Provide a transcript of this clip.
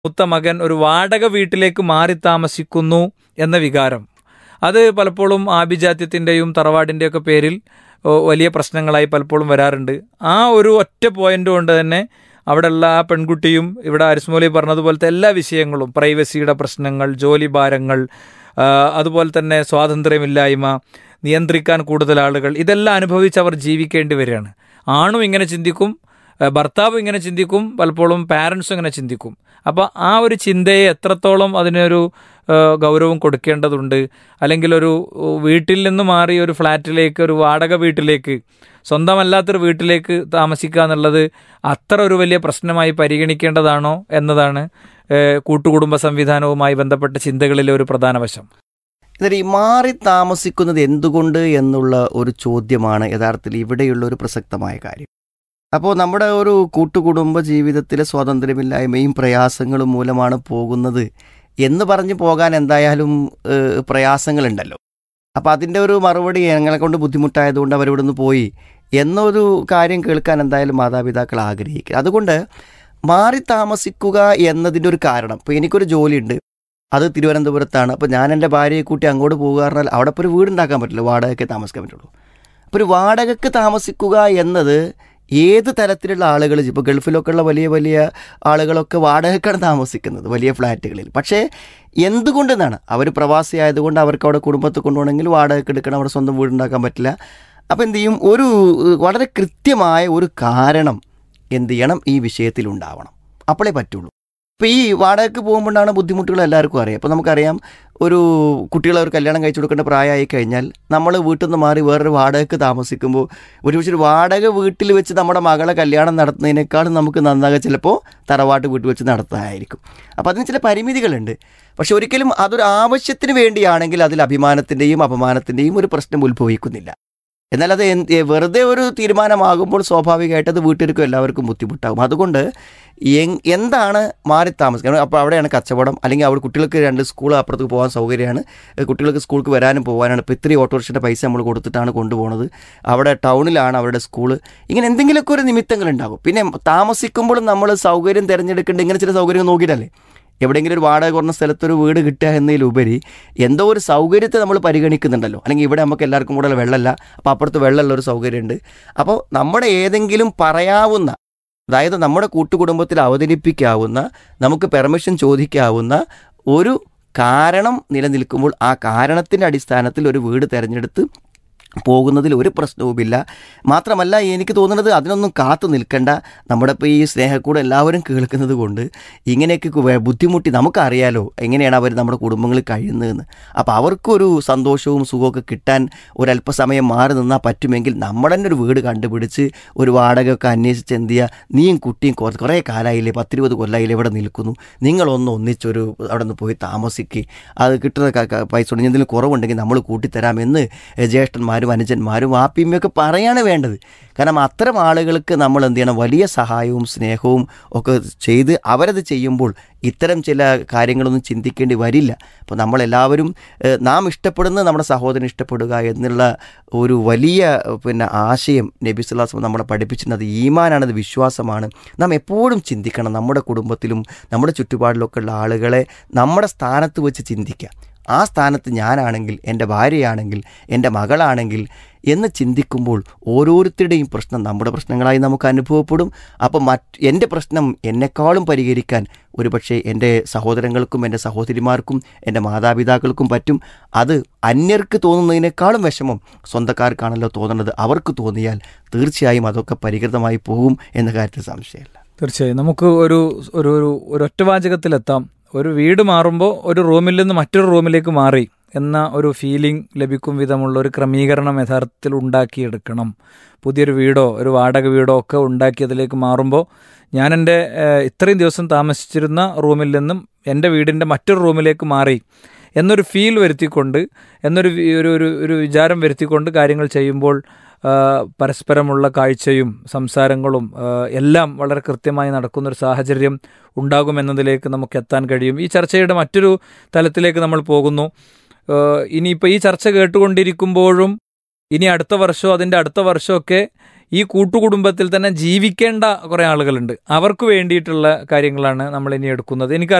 മൂത്ത മകൻ ഒരു വാടക വീട്ടിലേക്ക് മാറി താമസിക്കുന്നു എന്ന വികാരം അത് പലപ്പോഴും ആഭിജാത്യത്തിൻ്റെയും തറവാടിൻ്റെയൊക്കെ പേരിൽ ഓ, വലിയ പ്രശ്നങ്ങളായി പലപ്പോഴും വരാറുണ്ട് ആ ഒരു ഒറ്റ പോയിന്റ് കൊണ്ട് തന്നെ അവിടെയുള്ള ആ പെൺകുട്ടിയും ഇവിടെ അരിസ്മോലി പറഞ്ഞതുപോലത്തെ എല്ലാ വിഷയങ്ങളും പ്രൈവസിയുടെ പ്രശ്നങ്ങൾ ജോലി ഭാരങ്ങൾ ആ, അതുപോലെ തന്നെ സ്വാതന്ത്ര്യമില്ലായ്മ നിയന്ത്രിക്കാൻ കൂടുതൽ ആളുകൾ ഇതെല്ലാം അനുഭവിച്ച് അവർ ജീവിക്കേണ്ടി വരികയാണ് ആണും ഇങ്ങനെ ചിന്തിക്കും ആ, ഭർത്താവും ഇങ്ങനെ ചിന്തിക്കും പലപ്പോഴും പാരൻസും ഇങ്ങനെ ചിന്തിക്കും അപ്പോൾ ആ ഒരു ചിന്തയെ എത്രത്തോളം അതിനൊരു ആ, ഗൗരവം കൊടുക്കേണ്ടതുണ്ട് അല്ലെങ്കിൽ ഒരു ഉ, വീട്ടിൽ നിന്ന് മാറി ഒരു ഫ്ലാറ്റിലേക്ക് ഒരു വാടക വീട്ടിലേക്ക് സ്വന്തമല്ലാത്തൊരു വീട്ടിലേക്ക് താമസിക്കുക എന്നുള്ളത് അത്ര ഒരു വലിയ പ്രശ്നമായി പരിഗണിക്കേണ്ടതാണോ എന്നതാണ് ഏ, കൂട്ടുകുടുംബ സംവിധാനവുമായി ബന്ധപ്പെട്ട ചിന്തകളിലെ ഒരു പ്രധാന വശം എന്നിട്ട് ഈ മാറി താമസിക്കുന്നത് എന്തുകൊണ്ട് എന്നുള്ള ഒരു ചോദ്യമാണ് യഥാർത്ഥത്തിൽ ഇവിടെയുള്ള ഒരു പ്രസക്തമായ കാര്യം അപ്പോൾ നമ്മുടെ ഒരു കൂട്ടുകുടുംബ ജീവിതത്തിലെ സ്വാതന്ത്ര്യമില്ലായ്മയും പ്രയാസങ്ങളും മൂലമാണ് പോകുന്നത് എന്ന് പറഞ്ഞു പോകാൻ എന്തായാലും ഏഹ്, പ്രയാസങ്ങളുണ്ടല്ലോ അപ്പോൾ അതിൻ്റെ ഒരു മറുപടി ഞങ്ങളെ കൊണ്ട് ബുദ്ധിമുട്ടായതുകൊണ്ട് അവരിവിടെ നിന്ന് പോയി എന്നൊരു കാര്യം കേൾക്കാൻ എന്തായാലും മാതാപിതാക്കൾ ആഗ്രഹിക്കുക അതുകൊണ്ട് മാറി താമസിക്കുക എന്നതിൻ്റെ ഒരു കാരണം ഇപ്പോൾ എനിക്കൊരു ജോലിയുണ്ട് അത് തിരുവനന്തപുരത്താണ് അപ്പോൾ ഞാൻ എൻ്റെ ഭാര്യയെ കൂട്ടി അങ്ങോട്ട് പോകുക പറഞ്ഞാൽ അവിടെ ഇപ്പോൾ ഒരു വീടുണ്ടാക്കാൻ പറ്റില്ല വാടകയ്ക്ക് താമസിക്കാൻ പറ്റുള്ളൂ അപ്പോൾ ഒരു വാടകയ്ക്ക് താമസിക്കുക എന്നത് ഏത് തരത്തിലുള്ള ആളുകൾ ഇപ്പോൾ ഗൾഫിലൊക്കെ ഉള്ള വലിയ വലിയ ആളുകളൊക്കെ വാടകയ്ക്കാണ് താമസിക്കുന്നത് വലിയ ഫ്ലാറ്റുകളിൽ പക്ഷേ എന്തുകൊണ്ടെന്നാണ് അവർ പ്രവാസി ആയതുകൊണ്ട് അവർക്ക് അവിടെ കുടുംബത്തെ കൊണ്ടുപോകണമെങ്കിൽ വാടകയ്ക്ക് എടുക്കണം അവിടെ സ്വന്തം വീടുണ്ടാക്കാൻ പറ്റില്ല അപ്പോൾ എന്ത് ചെയ്യും ഒരു ഏഹ്, വളരെ കൃത്യമായ ഒരു കാരണം എന്ത് ചെയ്യണം ഈ വിഷയത്തിൽ ഉണ്ടാവണം അപ്പോഴേ പറ്റുള്ളൂ ഇപ്പോൾ ഈ വാടകയ്ക്ക് പോകുമ്പോഴാണ് ബുദ്ധിമുട്ടുകൾ എല്ലാവർക്കും അറിയാം അപ്പോൾ നമുക്കറിയാം ഒരു കുട്ടികളെ ഒരു കല്യാണം കഴിച്ചു കൊടുക്കേണ്ട പ്രായമായി കഴിഞ്ഞാൽ നമ്മൾ വീട്ടിൽ നിന്ന് മാറി വേറൊരു വാടകയ്ക്ക് താമസിക്കുമ്പോൾ ഒരു പക്ഷേ ഒരു വാടക വീട്ടിൽ വെച്ച് നമ്മുടെ മകളെ കല്യാണം നടത്തുന്നതിനേക്കാളും നമുക്ക് നന്നാകുക ചിലപ്പോൾ തറവാട്ട് വീട്ടിൽ വെച്ച് നടത്താനായിരിക്കും അപ്പോൾ അതിന് ചില പരിമിതികളുണ്ട് പക്ഷെ ഒരിക്കലും അതൊരു ആവശ്യത്തിന് വേണ്ടിയാണെങ്കിൽ അതിൽ അഭിമാനത്തിൻ്റെയും അപമാനത്തിൻ്റെയും ഒരു പ്രശ്നം ഉത്ഭവിക്കുന്നില്ല എന്നാൽ അത് എന്ത് വെറുതെ ഒരു തീരുമാനമാകുമ്പോൾ സ്വാഭാവികമായിട്ട് അത് വീട്ടിലേക്കും എല്ലാവർക്കും ബുദ്ധിമുട്ടാകും അതുകൊണ്ട് എങ് എന്താണ് മാറി താമസിക്കുന്നത് അപ്പോൾ അവിടെയാണ് കച്ചവടം അല്ലെങ്കിൽ അവിടെ കുട്ടികൾക്ക് രണ്ട് സ്കൂൾ അപ്പുറത്തേക്ക് പോകാൻ സൗകര്യമാണ് ഏഹ് കുട്ടികൾക്ക് സ്കൂൾക്ക് വരാനും പോകാനാണ് ഇപ്പോൾ ഇത്രയും ഓട്ടോറിക്ഷയുടെ പൈസ നമ്മൾ കൊടുത്തിട്ടാണ് കൊണ്ടുപോകുന്നത് അവിടെ ടൗണിലാണ് അവരുടെ സ്കൂള് ഇങ്ങനെ എന്തെങ്കിലുമൊക്കെ ഒരു നിമിത്തങ്ങളുണ്ടാകും പിന്നെ താമസിക്കുമ്പോഴും നമ്മൾ സൗകര്യം തിരഞ്ഞെടുക്കേണ്ട ഇങ്ങനെ ചില സൗകര്യങ്ങൾ നോക്കിയിട്ടല്ലേ എവിടെയെങ്കിലും ഒരു വാടക കുറഞ്ഞ സ്ഥലത്തൊരു വീട് കിട്ടുക എന്നതിലുപരി എന്തോ ഒരു സൗകര്യത്തെ നമ്മൾ പരിഗണിക്കുന്നുണ്ടല്ലോ അല്ലെങ്കിൽ ഇവിടെ നമുക്ക് എല്ലാവർക്കും കൂടുതൽ വെള്ളമല്ല അപ്പോൾ അപ്പുറത്ത് വെള്ളമുള്ള ഒരു സൗകര്യമുണ്ട് അപ്പോൾ നമ്മുടെ ഏതെങ്കിലും പറയാവുന്ന അതായത് നമ്മുടെ കൂട്ടുകുടുംബത്തിൽ അവതരിപ്പിക്കാവുന്ന നമുക്ക് പെർമിഷൻ ചോദിക്കാവുന്ന ഒരു കാരണം നിലനിൽക്കുമ്പോൾ ആ കാരണത്തിൻ്റെ അടിസ്ഥാനത്തിൽ ഒരു വീട് തിരഞ്ഞെടുത്ത് പോകുന്നതിൽ ഒരു പ്രശ്നവുമില്ല മാത്രമല്ല എനിക്ക് തോന്നുന്നത് അതിനൊന്നും കാത്തു നിൽക്കേണ്ട നമ്മുടെ ഇപ്പോൾ ഈ സ്നേഹക്കൂടെ എല്ലാവരും കേൾക്കുന്നത് കൊണ്ട് ഇങ്ങനെയൊക്കെ വേ- ബുദ്ധിമുട്ടി നമുക്കറിയാലോ എങ്ങനെയാണ് അവർ നമ്മുടെ കുടുംബങ്ങളിൽ കഴിയുന്നതെന്ന് അപ്പോൾ അവർക്കൊരു സന്തോഷവും സുഖമൊക്കെ കിട്ടാൻ ഒരല്പസമയം മാറി നിന്നാൽ പറ്റുമെങ്കിൽ നമ്മുടെ തന്നെ ഒരു വീട് കണ്ടുപിടിച്ച് ഒരു വാടകയൊക്കെ അന്വേഷിച്ച് എന്ത് ചെയ്യുക നീയും കുട്ടിയും കുറേ കുറേ കാലമായില്ലേ പത്തിരുപത് കൊല്ലമായില്ലേ ഇവിടെ നിൽക്കുന്നു നിങ്ങളൊന്ന് ഒന്നിച്ചൊരു അവിടെ നിന്ന് പോയി താമസിക്കുക അത് കിട്ടുന്ന ക- ക- പൈസ കൊണ്ട് എന്തെങ്കിലും കുറവുണ്ടെങ്കിൽ നമ്മൾ കൂട്ടിത്തരാമെന്ന് ജ്യേഷ്ഠന്മാരും അനുജന്മാരും വാപ്പിയമ്മയൊക്കെ പറയാണ് വേണ്ടത് കാരണം അത്തരം ആളുകൾക്ക് നമ്മൾ എന്ത് ചെയ്യണം വലിയ സഹായവും സ്നേഹവും ഒക്കെ ചെയ്ത് അവരത് ചെയ്യുമ്പോൾ ഇത്തരം ചില കാര്യങ്ങളൊന്നും ചിന്തിക്കേണ്ടി വരില്ല അപ്പോൾ നമ്മളെല്ലാവരും ഏഹ്, നാം ഇഷ്ടപ്പെടുന്ന നമ്മുടെ സഹോദരൻ ഇഷ്ടപ്പെടുക എന്നുള്ള ഒരു വലിയ ഏഹ്, പിന്നെ ആശയം നബി സുല്ലാസ് നമ്മളെ പഠിപ്പിച്ചിരുന്നത് ഈമാനാണത് വിശ്വാസമാണ് നാം എപ്പോഴും ചിന്തിക്കണം നമ്മുടെ കുടുംബത്തിലും നമ്മുടെ ചുറ്റുപാടിലൊക്കെ ഉള്ള ആളുകളെ നമ്മുടെ സ്ഥാനത്ത് വെച്ച് ചിന്തിക്കുക ആ സ്ഥാനത്ത് ഞാനാണെങ്കിൽ എൻ്റെ ഭാര്യയാണെങ്കിൽ എൻ്റെ മകളാണെങ്കിൽ എന്ന് ചിന്തിക്കുമ്പോൾ ഓരോരുത്തരുടെയും പ്രശ്നം നമ്മുടെ പ്രശ്നങ്ങളായി നമുക്ക് അനുഭവപ്പെടും അപ്പോൾ മറ്റ് എൻ്റെ പ്രശ്നം എന്നെക്കാളും പരിഹരിക്കാൻ ഒരുപക്ഷെ എൻ്റെ സഹോദരങ്ങൾക്കും എൻ്റെ സഹോദരിമാർക്കും എൻ്റെ മാതാപിതാക്കൾക്കും പറ്റും അത് അന്യർക്ക് തോന്നുന്നതിനേക്കാളും വിഷമം സ്വന്തക്കാർക്കാണല്ലോ തോന്നുന്നത് അവർക്ക് തോന്നിയാൽ തീർച്ചയായും അതൊക്കെ പരിഹൃതമായി പോകും എന്ന കാര്യത്തിൽ സംശയമില്ല തീർച്ചയായും നമുക്ക് ഒരു ഒരു ഒരു ഒരു ഒറ്റവാചകത്തിലെത്താം ഒരു വീട് മാറുമ്പോൾ ഒരു റൂമിൽ നിന്ന് മറ്റൊരു റൂമിലേക്ക് മാറി എന്ന ഒരു ഫീലിംഗ് ലഭിക്കും വിധമുള്ള ഒരു ക്രമീകരണം യഥാർത്ഥത്തിൽ ഉണ്ടാക്കിയെടുക്കണം പുതിയൊരു വീടോ ഒരു വാടക വീടോ ഒക്കെ ഉണ്ടാക്കി അതിലേക്ക് മാറുമ്പോൾ ഞാൻ എൻ്റെ ഏഹ്, ഇത്രയും ദിവസം താമസിച്ചിരുന്ന റൂമിൽ നിന്നും എൻ്റെ വീടിൻ്റെ മറ്റൊരു റൂമിലേക്ക് മാറി എന്നൊരു ഫീൽ വരുത്തിക്കൊണ്ട് എന്നൊരു വി- ഒരു ഒരു ഒരു വിചാരം വരുത്തിക്കൊണ്ട് കാര്യങ്ങൾ ചെയ്യുമ്പോൾ ആ, പരസ്പരമുള്ള കാഴ്ചയും സംസാരങ്ങളും ആ, എല്ലാം വളരെ കൃത്യമായി നടക്കുന്നൊരു സാഹചര്യം ഉണ്ടാകുമെന്നതിലേക്ക് നമുക്ക് എത്താൻ കഴിയും ഈ ചർച്ചയുടെ മറ്റൊരു തലത്തിലേക്ക് നമ്മൾ പോകുന്നു ആ, ഇനിയിപ്പോൾ ഈ ചർച്ച കേട്ടുകൊണ്ടിരിക്കുമ്പോഴും ഇനി അടുത്ത വർഷമോ അതിൻ്റെ അടുത്ത വർഷമൊക്കെ ഈ കൂട്ടുകുടുംബത്തിൽ തന്നെ ജീവിക്കേണ്ട കുറേ ആളുകളുണ്ട് അവർക്ക് വേണ്ടിയിട്ടുള്ള കാര്യങ്ങളാണ് നമ്മൾ ഇനി എടുക്കുന്നത് എനിക്ക്